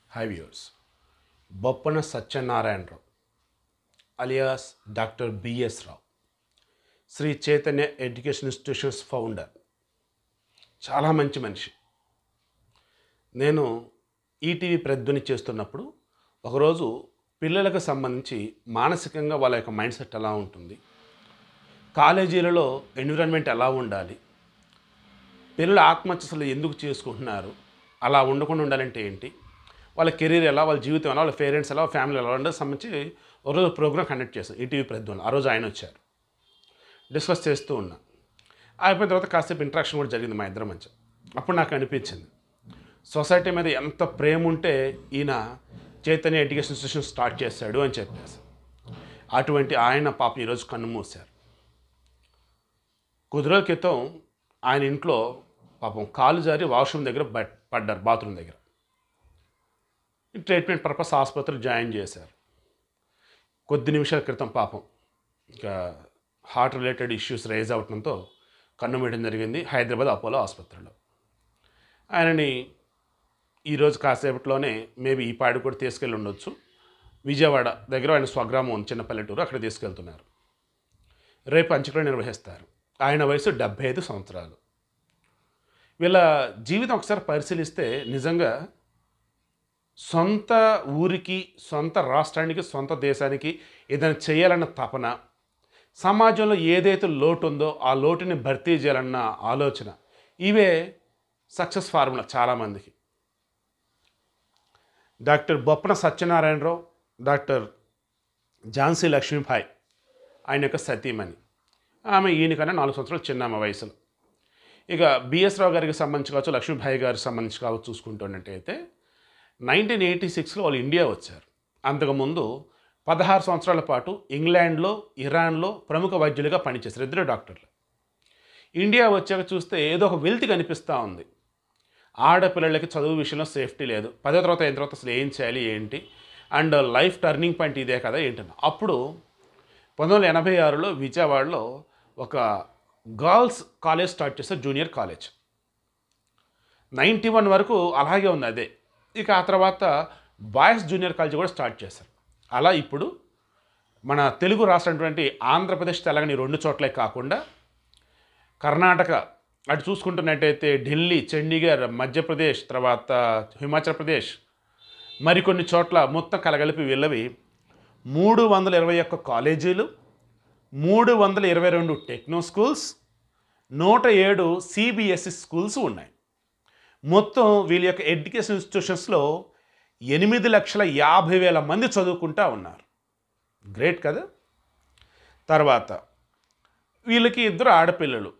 high viewers Boppana Satyanarayanarao alias doctor BS Rao Shri Chaitanya education institutions founder చాలా మంచి మనిషి నేను ఈటీవీ ప్రధ్వని చేస్తున్నప్పుడు ఒకరోజు పిల్లలకు సంబంధించి మానసికంగా వాళ్ళ యొక్క మైండ్ సెట్ ఎలా ఉంటుంది కాలేజీలలో ఎన్విరాన్మెంట్ ఎలా ఉండాలి పిల్లలు ఆత్మహత్యలు ఎందుకు చేసుకుంటున్నారు అలా ఉండకుండా ఉండాలంటే ఏంటి వాళ్ళ కెరీర్ ఎలా వాళ్ళ జీవితం ఎలా వాళ్ళ పేరెంట్స్ ఎలా వాళ్ళ ఫ్యామిలీ ఎలా ఉండాలి సంబంధించి ఒకరోజు ప్రోగ్రామ్ కండక్ట్ చేశాం ఈటీవీ ప్రద్వన్ ఆ రోజు ఆయన వచ్చారు డిస్కస్ చేస్తూ ఉన్నా అయిపోయిన తర్వాత కాసేపు ఇంట్రాక్షన్ కూడా జరిగింది మా ఇద్దరి మధ్య అప్పుడు నాకు అనిపించింది సొసైటీ మీద ఎంత ప్రేమ ఉంటే ఈయన చైతన్య ఎడ్యుకేషన్ ఇన్స్టిట్యూషన్ స్టార్ట్ చేశాడు అని చెప్పేసి అటువంటి ఆయన పాపం ఈరోజు కన్ను మూశారు కొద్ది రోజుల క్రితం ఆయన ఇంట్లో పాపం కాలు జారి వాష్రూమ్ దగ్గర బట్ పడ్డారు బాత్రూమ్ దగ్గర ట్రీట్మెంట్ పర్పస్ ఆసుపత్రిలో జాయిన్ చేశారు కొద్ది నిమిషాల క్రితం పాపం ఇంకా హార్ట్ రిలేటెడ్ ఇష్యూస్ రైజ్ అవడంతో కన్ను వేయడం జరిగింది హైదరాబాద్ అపోలో ఆసుపత్రిలో ఆయనని ఈరోజు కాసేపట్లోనే మేబీ ఈ పాడు కూడా తీసుకెళ్ళి ఉండొచ్చు విజయవాడ దగ్గర ఆయన స్వగ్రామం ఉంది చిన్న పల్లెటూరు అక్కడ తీసుకెళ్తున్నారు రేపు అంచుకులు నిర్వహిస్తారు ఆయన వయసు డెబ్భై ఐదు సంవత్సరాలు వీళ్ళ జీవితం ఒకసారి పరిశీలిస్తే నిజంగా సొంత ఊరికి సొంత రాష్ట్రానికి సొంత దేశానికి ఏదైనా చేయాలన్న తపన సమాజంలో ఏదైతే లోటు ఉందో ఆ లోటుని భర్తీ చేయాలన్న ఆలోచన ఇవే సక్సెస్ ఫార్ములా చాలామందికి డాక్టర్ బొప్పన సత్యనారాయణరావు డాక్టర్ ఝాన్సీ లక్ష్మీభాయ్ ఆయన యొక్క సతీమణి ఆమె ఈయనకన్నా నాలుగు సంవత్సరాలు చిన్న ఆమె వయసులో ఇక బిఎస్ రావు గారికి సంబంధించి కావచ్చు లక్ష్మీభాయ్ గారికి సంబంధించి కావచ్చు చూసుకుంటున్నట్టయితే నైన్టీన్ ఎయిటీ సిక్స్లో వాళ్ళు ఇండియా వచ్చారు అంతకుముందు పదహారు సంవత్సరాల పాటు ఇంగ్లాండ్లో ఇరాన్లో ప్రముఖ వైద్యులుగా పనిచేశారు ఇద్దరు డాక్టర్లు ఇండియా వచ్చాక చూస్తే ఏదో ఒక వెల్త్ కనిపిస్తూ ఉంది ఆడపిల్లలకి చదువు విషయంలో సేఫ్టీ లేదు పదో తర్వాత అయిన తర్వాత అసలు ఏం చేయాలి ఏంటి అండ్ లైఫ్ టర్నింగ్ పాయింట్ ఇదే కదా ఏంటన్నా అప్పుడు పంతొమ్మిది వందల ఎనభై ఆరులో విజయవాడలో ఒక గర్ల్స్ కాలేజ్ స్టార్ట్ చేస్తారు జూనియర్ కాలేజ్ నైంటీ వన్ వరకు అలాగే ఉంది అదే ఇక ఆ తర్వాత బాయ్స్ జూనియర్ కాలేజ్ కూడా స్టార్ట్ చేశారు అలా ఇప్పుడు మన తెలుగు రాష్ట్రమైనటువంటి ఆంధ్రప్రదేశ్ తెలంగాణ ఈ రెండు చోట్లే కాకుండా కర్ణాటక అటు చూసుకుంటున్నట్టయితే ఢిల్లీ చండీగఢ్ మధ్యప్రదేశ్ తర్వాత హిమాచల్ ప్రదేశ్ మరికొన్ని చోట్ల మొత్తం కలగలిపి వెళ్ళవి మూడు వందల ఇరవై ఒక్క కాలేజీలు మూడు వందల ఇరవై రెండు టెక్నో స్కూల్స్ నూట ఏడు సిబిఎస్ఈ స్కూల్స్ ఉన్నాయి మొత్తం వీళ్ళ యొక్క ఎడ్యుకేషన్ ఇన్స్టిట్యూషన్స్లో ఎనిమిది లక్షల యాభై వేల మంది చదువుకుంటా ఉన్నారు గ్రేట్ కదా తర్వాత వీళ్ళకి ఇద్దరు ఆడపిల్లలు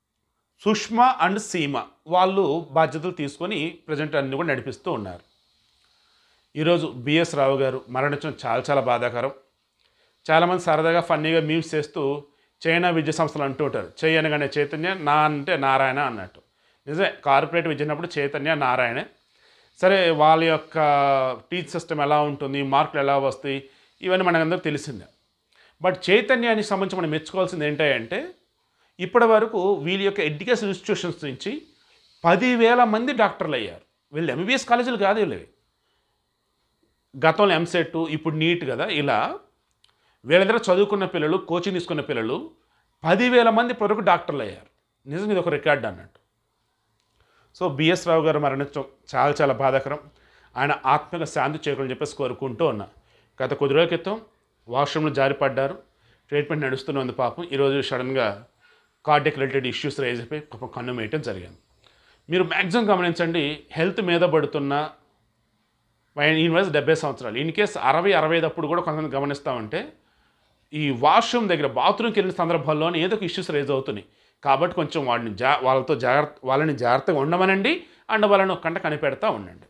సుష్మా అండ్ సీమ వాళ్ళు బాధ్యతలు తీసుకొని ప్రజెంట్ అన్ని కూడా నడిపిస్తూ ఉన్నారు ఈరోజు బిఎస్ రావు గారు మరణించడం చాలా చాలా బాధాకరం చాలామంది సరదాగా ఫన్నీగా మీమ్స్ చేస్తూ చైనా విద్యా సంస్థలు అంటూ ఉంటారు చెయ్యి అనగానే చైతన్య నా అంటే నారాయణ అన్నట్టు నిజమే కార్పొరేట్ విద్య అన్నప్పుడు చైతన్య నారాయణే సరే వాళ్ళ యొక్క టీచ్ సిస్టమ్ ఎలా ఉంటుంది మార్కులు ఎలా వస్తాయి ఇవన్నీ మనకందరికి తెలిసిందే బట్ చైతన్యానికి సంబంధించి మనం మెచ్చుకోవాల్సింది ఏంటంటే ఇప్పటి వరకు వీళ్ళ యొక్క ఎడ్యుకేషన్ ఇన్స్టిట్యూషన్స్ నుంచి పదివేల మంది డాక్టర్లు అయ్యారు వీళ్ళు ఎంబీబీఎస్ కాలేజీలు కాదు వీళ్ళవి గతంలో ఎంసెట్ ఇప్పుడు నీట్ కదా ఇలా వీళ్ళ దగ్గర చదువుకున్న పిల్లలు కోచింగ్ తీసుకున్న పిల్లలు పదివేల మంది పొరకు డాక్టర్లు అయ్యారు నిజంగా ఇది ఒక రికార్డ్ అన్నట్టు సో బిఎస్ రావు గారు మరణించడం చాలా చాలా బాధాకరం ఆయన ఆత్మక శాంతి చేకూరని చెప్పేసి కోరుకుంటూ ఉన్నా గత కొద్ది రోజుల క్రితం వాష్రూమ్లో జారిపడ్డారు ట్రీట్మెంట్ నడుస్తూనే ఉంది పాపం ఈరోజు సడన్గా కార్డియక్ రిలేటెడ్ ఇష్యూస్ రైజ్ అయిపోయి పాపం కన్ను మేయటం జరిగింది మీరు మ్యాక్సిమం గమనించండి హెల్త్ మీద పడుతున్న ఈయన వయసు డెబ్బై సంవత్సరాలు ఇన్ కేస్ అరవై అరవై ఐదు అప్పుడు కూడా కొంతమంది గమనిస్తామంటే ఈ వాష్రూమ్ దగ్గర బాత్రూమ్కి వెళ్ళిన సందర్భాల్లోనే ఏదో ఒక ఇష్యూస్ రైజ్ అవుతున్నాయి కాబట్టి కొంచెం వాడిని జా వాళ్ళతో జాగ్రత్త వాళ్ళని జాగ్రత్తగా ఉండమనండి అండ్ వాళ్ళని ఒక కంట కనిపెడతా ఉండండి